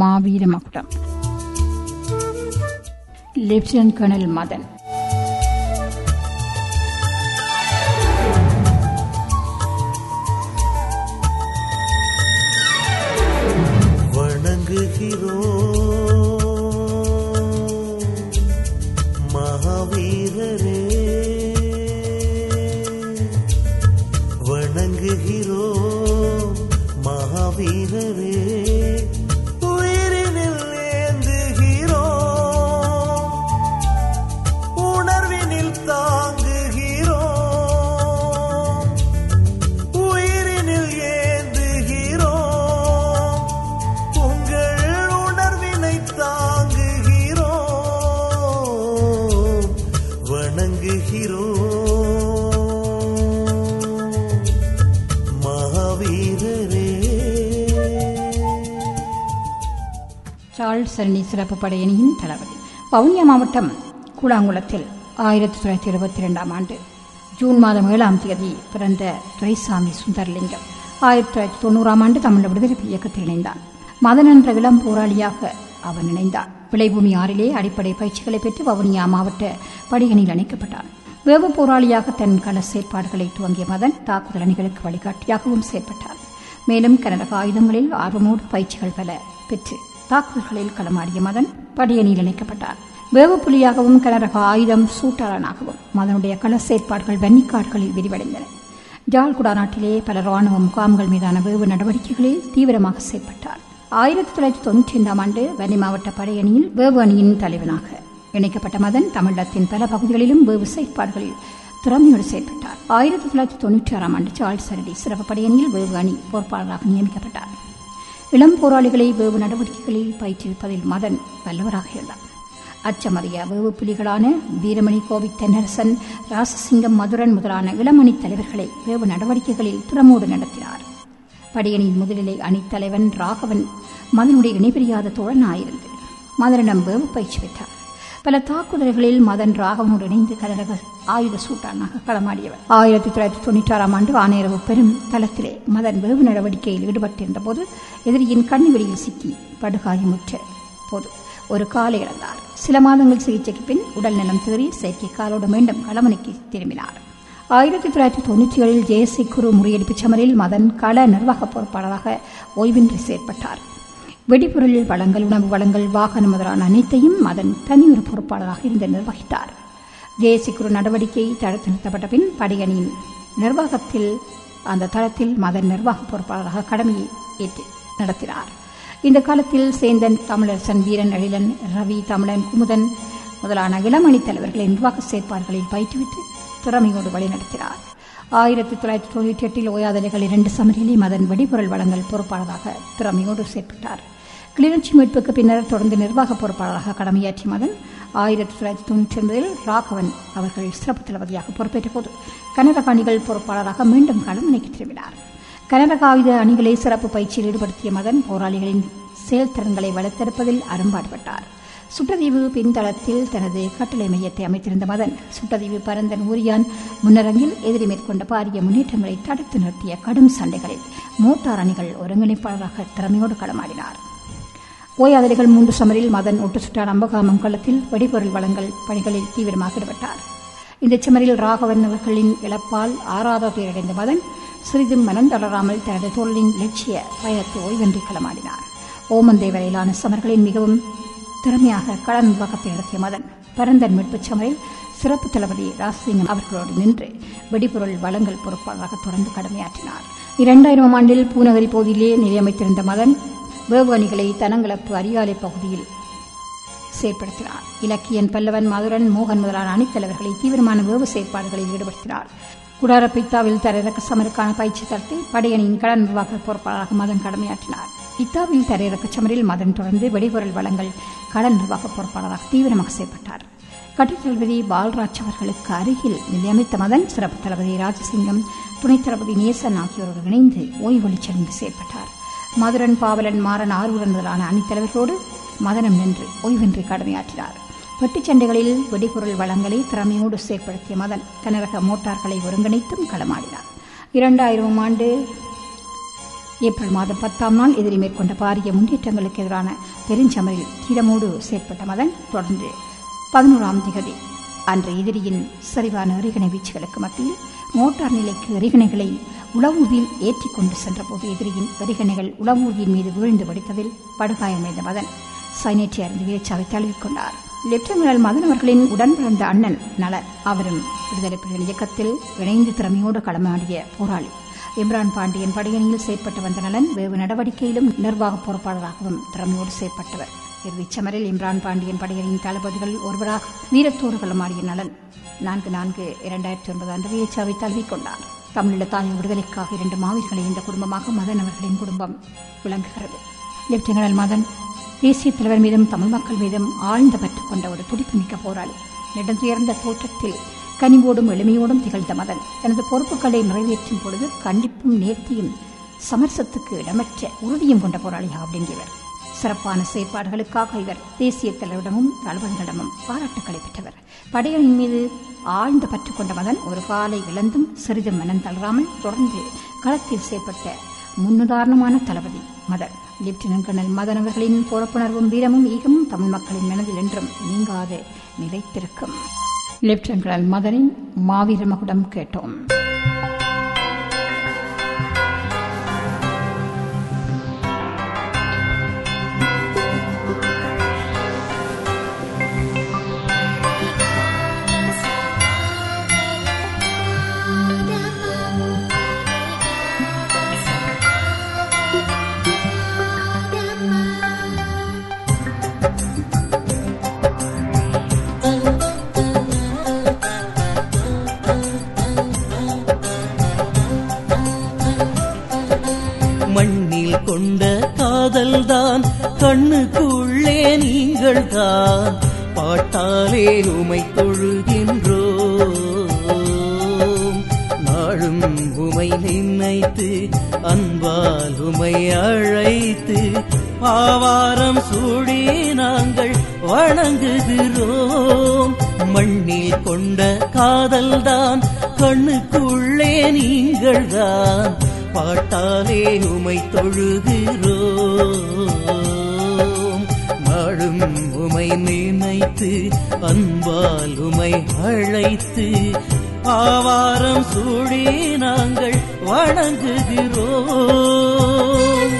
மாவீர மகுடம் lieutenant colonel Madan வணங்குகிறோம் மகாவீரரே வணங்குகிறோம் மகாவீரரே உயிரினில் ஏந்துகிறோம் உணர்வினில் தாங்குகிறோம் உயிரினில் ஏந்துகிறோம் உங்கள் உணர்வினை தாங்குகிறோம் வணங்குகிறோம் மகாவீரரே சார்ல்ஸ் சரணி சிறப்பு படையணியின் தளபதி வவுனியா மாவட்டம் கூழாங்குளத்தில் ஆயிரத்தி தொள்ளாயிரத்தி இருபத்தி இரண்டாம் ஆண்டு ஜூன் மாதம் ஏழாம் தேதி பிறந்த துரைசாமி சுந்தரலிங்கம் ஆயிரத்தி தொள்ளாயிரத்தி தொண்ணூறாம் ஆண்டு தமிழ் விடுதலை இயக்கத்தில் இணைந்தான் மதன் என்ற இளம் போராளியாக அவன் இணைந்தான் விளைபூமி ஆறிலே அடிப்படை பயிற்சிகளை பெற்று வவுனியா மாவட்ட படையணியில் இணைக்கப்பட்டான் வேவு போராளியாக தன் கள செயற்பாடுகளை துவங்கிய மதன் தாக்குதல் அணிகளுக்கு வழிகாட்டியாகவும் செயற்பட்டான் மேலும் கனரக ஆயுதங்களில் ஆர்வமோடு பயிற்சிகள் பல பெற்று தாக்குதல்களில் களமாடிய மதன் படையணியில் இணைக்கப்பட்டார் வேவுப்புலியாகவும் கனரக ஆயுதம் சூட்டாளனாகவும் மதனுடைய கள செயற்பாடுகள் வன்னிக்காடுகளில் விரிவடைந்தன ஜாழ்குடா நாட்டிலே பல ராணுவ முகாம்கள் மீதான வேவு நடவடிக்கைகளில் தீவிரமாக செயற்பட்டார் ஆயிரத்தி தொள்ளாயிரத்தி தொன்னூற்றி ஐந்தாம் ஆண்டு வன்னி மாவட்ட படையணியில் வேவு அணியின் தலைவனாக இணைக்கப்பட்ட மதன் தமிழகத்தின் பல பகுதிகளிலும் வேவு செயற்பாடுகளில் திறமையோடு செயல்பட்டார் ஆயிரத்தி தொள்ளாயிரத்தி தொன்னூற்றி ஆறாம் ஆண்டு சார்ல்ஸ் சரடி சிறப்பு படையணியில் வேவு அணி பொறுப்பாளராக நியமிக்கப்பட்டார் இளம் போராளிகளை வேவு நடவடிக்கைகளில் பயிற்றுவிப்பதில் மதன் வல்லவராக இருந்தார் அச்சமறிய வேவு புலிகளான வீரமணி கோவித் தென்னரசன் ராசசிங்கம் மதுரன் முதலான இளமணி தலைவர்களை வேவு நடவடிக்கைகளில் திறமோடு நடத்தினார் படையணியின் முதுநிலை அணித்தலைவன் ராகவன் மதனுடைய இணைபிரியாத தோழனாயிருந்து மதனிடம் வேவு பயிற்சி பெற்றார் பல தாக்குதல்களில் மதன் ராகவனோடு இணைந்து கனரக ஆயுத சூட்டானாக களமாடியவர் ஆயிரத்தி தொள்ளாயிரத்தி தொண்ணூற்றி ஆறாம் ஆண்டு ஆணையரவு பெரும் தளத்திலே மதன் வேவு நடவடிக்கையில் ஈடுபட்டிருந்த போது எதிரியின் கண்ணிவெளியில் சிக்கி படுகாயமுற்ற போது ஒரு காலை இழந்தார் சில மாதங்கள் சிகிச்சைக்கு பின் உடல் நலம் தேறி செயற்கை காலோடு மீண்டும் களமணிக்கு திரும்பினார் ஆயிரத்தி தொள்ளாயிரத்தி தொண்ணூற்றி ஏழில் ஜெயசி குரு முறியடிப்புச் சமரில் மதன் கள நிர்வாக பொறுப்பாளராக ஓய்வின்றி செயற்பட்டார் வெடிபொருள் வளங்கள் உணவு வளங்கள் வாகனம் முதலான அனைத்தையும் மதன் தனியொரு பொறுப்பாளராக இருந்து நிர்வகித்தார் ஜெயசி குரு நடவடிக்கை தடுத்து நிறுத்தப்பட்ட பின் படையணியின் நிர்வாகத்தில் அந்த தளத்தில் மதன் நிர்வாக பொறுப்பாளராக கடமையை ஏற்று நடத்தினார் இந்த காலத்தில் சேந்தன் தமிழரசன் வீரன் எழிலன் ரவி தமிழன் குமுதன் முதலான இளமணி தலைவர்களை நிர்வாக செயற்பாடுகளில் பயிற்றுவித்து திறமையோடு வழிநடத்தினார் ஆயிரத்தி தொள்ளாயிரத்தி தொண்ணூற்றி எட்டில் ஓயாதலைகள் இரண்டு சமரிலே மதன் வெடிபொருள் வழங்கல் பொறுப்பாளராக திறமையோடு செயற்பட்டார் கிளிநொச்சி மீட்புக்கு பின்னர் தொடர்ந்து நிர்வாக பொறுப்பாளராக கடமையாற்றிய மதன் ஆயிரத்தி தொள்ளாயிரத்தி தொண்ணூற்றி ஒன்பதில் ராகவன் அவர்கள் சிறப்பு தளபதியாக பொறுப்பேற்ற போது கனரக அணிகள் பொறுப்பாளராக மீண்டும் களமணிக்கு திரும்பினார் கனரக ஆயுத அணிகளை சிறப்பு பயிற்சியில் ஈடுபடுத்திய மதன் போராளிகளின் செயல்திறன்களை வளர்த்தெடுப்பதில் அரும்பாடுபட்டார் சுட்டதீவு பின்தளத்தில் தனது கட்டளை மையத்தை அமைத்திருந்த மதன் சுட்டதீவு பரந்தன் ஊரியான் முன்னரங்கில் எதிரி மேற்கொண்ட பாரிய முன்னேற்றங்களை தடுத்து நிறுத்திய கடும் சண்டைகளில் மோட்டார் அணிகள் ஒருங்கிணைப்பாளராக திறமையோடு களமாடினார் ஓயாதலைகள் மூன்று சமரில் மதன் ஒட்டு சுட்டான் அம்பகாமம் களத்தில் வெடிபொருள் வளங்கள் பணிகளில் தீவிரமாக ஈடுபட்டார் இந்த சமரில் ராகவன் அவர்களின் இழப்பால் ஆறாத துயரடைந்த மதன் சிறிதும் மனம் தளராமல் தனது தொழிலின் லட்சிய பயணத்தை ஓய்வென்றி களமாடினார் ஓமந்தே வரையிலான சமர்களின் மிகவும் திறமையாக கள நிர்வாகத்தை நடத்திய மதன் பரந்தன் மீட்புச் சமரில் சிறப்பு தளபதி ராசிங்கம் அவர்களோடு நின்று வெடிபொருள் வளங்கள் பொறுப்பாளராக தொடர்ந்து கடமையாற்றினார் இரண்டாயிரம் ஆண்டில் பூநகரி பகுதியிலே நிலையமைத்திருந்த மதன் வேவு அணிகளை தனங்களப்பு அரியாலை பகுதியில் செயற்படுத்தினார் இலக்கியன் பல்லவன் மதுரன் மோகன் முதலான அணித்தலைவர்களை தீவிரமான வேவு செயற்பாடுகளில் ஈடுபடுத்தினார் குடார பித்தாவில் தரையிறக்க சமருக்கான பயிற்சி தளத்தில் படையணியின் கள நிர்வாக பொறுப்பாளராக மதன் கடமையாற்றினார் இத்தாவில் தரையிறக்க சமரில் மதன் தொடர்ந்து வெடிபொருள் வளங்கள் கள நிர்வாக பொறுப்பாளராக தீவிரமாக செயற்பட்டார் கட்டித் தளபதி பால்ராஜ் அவர்களுக்கு அருகில் நிலையமைத்த மதன் சிறப்பு தளபதி ராஜசிங்கம் துணைத் தளபதி நேசன் ஆகியோரோடு இணைந்து ஓய்வொலி செலுந்து செயற்பட்டார் மதுரன் பாவலன் மாறன் ஆர்வலன் முதலான அணித்தலைவர்களோடு மதனம் நின்று ஓய்வின்றி கடமையாற்றினார் வெட்டுச் சண்டைகளில் வெடிபொருள் வளங்களை திறமையோடு செயற்படுத்திய மதன் கனரக மோட்டார்களை ஒருங்கிணைத்தும் களமாடினார் இரண்டாயிரம் ஆண்டு ஏப்ரல் மாதம் பத்தாம் நாள் எதிரி மேற்கொண்ட பாரிய முன்னேற்றங்களுக்கு எதிரான பெருஞ்சமரில் தீரமோடு செயற்பட்ட மதன் தொடர்ந்து பதினோராம் திகதி அன்று எதிரியின் சரிவான எறிகணை வீச்சுகளுக்கு மத்தியில் மோட்டார் நிலைக்கு எறிகணைகளை உளவூர்தியில் ஏற்றிக் கொண்டு சென்றபோது எதிரியின் எறிகணைகள் உளவூர்தியின் மீது வீழ்ந்து வெடித்ததில் படுகாயமடைந்த மதன் சைனேற்றி அறிந்து வீரச்சாவை தழுவிக்கொண்டார் லெப்டினல் மதன் அவர்களின் உடன் பிறந்த அண்ணன் நலன் அவரும் விடுதலை புலிகள் இயக்கத்தில் இணைந்து திறமையோடு களமாடிய போராளி இம்ரான் பாண்டியன் படையணியில் செயற்பட்டு வந்த நலன் வேவு நடவடிக்கையிலும் நிர்வாக பொறுப்பாளராகவும் திறமையோடு செயற்பட்டவர் இறுதிச் சமரில் இம்ரான் பாண்டியன் படையணியின் தளபதிகள் ஒருவராக வீரத்தோடு களமாடிய நலன் நான்கு நான்கு இரண்டாயிரத்தி ஒன்பது அன்று வீரச்சாவை தழுவிக்கொண்டார் தமிழீழ தாயின் விடுதலைக்காக இரண்டு மாவீரர்களை இந்த குடும்பமாக மதன் அவர்களின் குடும்பம் விளங்குகிறது லெப்டினல் மதன் தேசிய தலைவர் மீதும் தமிழ் மக்கள் மீதும் ஆழ்ந்த பற்று கொண்ட ஒரு துடிப்புமிக்க போராளி நெடுந்துயர்ந்த தோற்றத்தில் கனிவோடும் எளிமையோடும் திகழ்ந்த மதன் தனது பொறுப்புகளை நிறைவேற்றும் பொழுது கண்டிப்பும் நேர்த்தியும் சமரசத்துக்கு இடமற்ற உறுதியும் கொண்ட போராளியாக அப்படிங்கிறவர் சிறப்பான செயற்பாடுகளுக்காக இவர் தேசிய தலைவரிடமும் தளபதிகளிடமும் பாராட்டுக்களை பெற்றவர் படையணியின் மீது ஆழ்ந்த பற்று கொண்ட மதன் ஒரு காலை இழந்தும் சிறிதும் மனம் தளராமல் தொடர்ந்து களத்தில் செயற்பட்ட முன்னுதாரணமான தளபதி மதன் லெப்டினன்ட் கர்னல் மதன் அவர்களின் பொறுப்புணர்வும் வீரமும் ஈகமும் தமிழ் மக்களின் மனதில் என்றும் நீங்காது நிலைத்திருக்கும் லெப்டினன்ட் கர்னல் மதனின் மாவீர மகுடம் கேட்டோம் மண்ணில் கொண்ட காதல்தான் கண்ணுக்குள்ளே நீங்கள் தான் பாட்டாலே உமை தொழுகின்றோம் நாளும் உமை நினைத்து அன்பால் உமை அழைத்து ஆவாரம் சூடி நாங்கள் வணங்குகிறோம் மண்ணில் கொண்ட காதல்தான் கண்ணுக்குள்ளே நீங்கள் தான் பாட்டாலே உமை தொழுகிறோம் நாளும் உமை நினைத்து அன்பால் உமை அழைத்து ஆவாரம் சூடி நாங்கள் வணங்குகிறோம்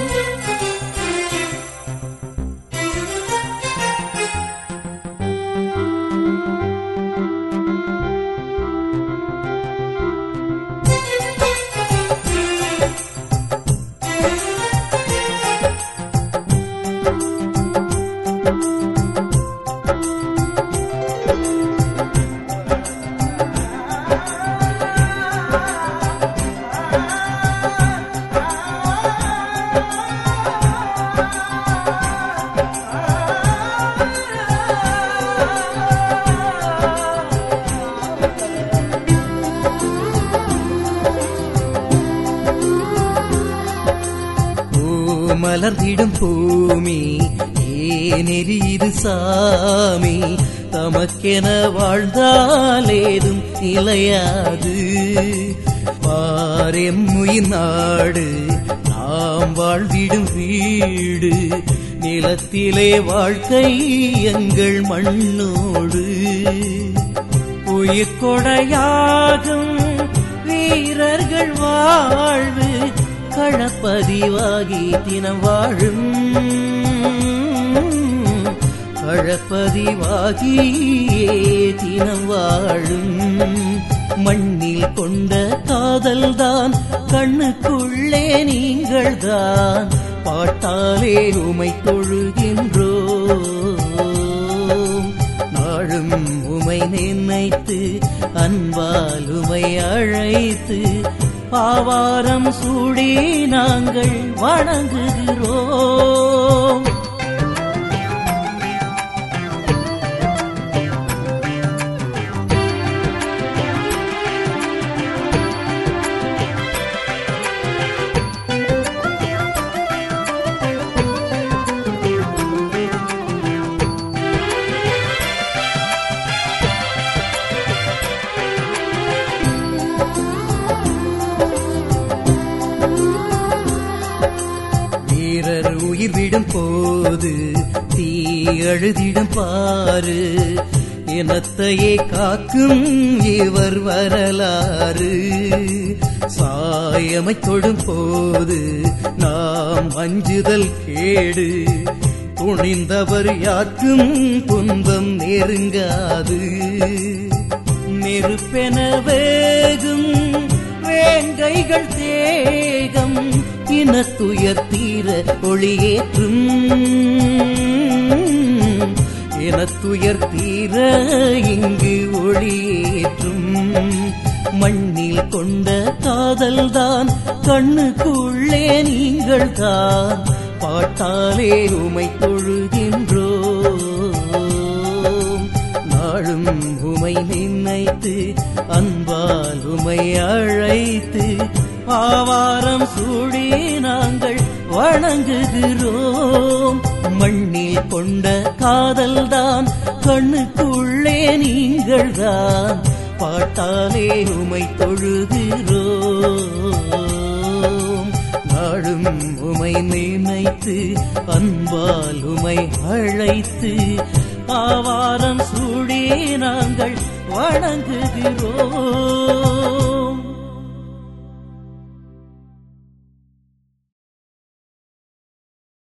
பூ மலர்ந்திடும் பூமி ஏனெறிது சாமி தமக்கென வாழ்ந்தாலேதும் நிலையாது பாரெம்முயின் நாடு நாம் வாழ்ந்திடும் வீடு நிலத்திலே வாழ்க்கை எங்கள் மண்ணோடு உயிர் கொடையாகும் வீரர்கள் வாழ்வு களப்பதிவாகி தினம் வாழும் களப்பதிவாகியே தினம் வாழும் மண்ணில் கொண்ட காதல்தான் கண்ணுக்குள்ளே நீங்கள்தான் பாட்டாலே உமை தொழுகின்றோம் நாளும் உமை நினைத்து அன்பால் உமை அழைத்து பாவாரம் சூடி நாங்கள் வணங்குகிறோம் உயிர் விடும் போது தீ அழுதிடும் பாரு இனத்தையே காக்கும் இவர் வரலாறு சாயமை தொடும் போது நாம் அஞ்சுதல் கேடு துணிந்தவர் யாருக்கும் துன்பம் நெருங்காது நெருப்பென வேகும் வேங்கைகள் தேகம் இனத்துயர் தீர ஒளியேற்றும் இனத்துயர் தீர இங்கு ஒளியேற்றும் மண்ணில் கொண்ட காதல்தான் கண்ணுக்குள்ளே நீங்கள் தான் பாட்டாலே உமை தொழுகின்றோம் நாளும் உமை நினைத்து அன்பால் உமை அழைத்து ஆவாரம் சூடி நாங்கள் வணங்குகிறோம் மண்ணில் கொண்ட காதல்தான் கண்ணுக்குள்ளே நீங்கள் தான் பாட்டாலே உமை தொழுகிறோம் நாளும் உமை நினைத்து அன்பால் உமை அழைத்து ஆவாரம் சூடி நாங்கள் வணங்குகிறோம்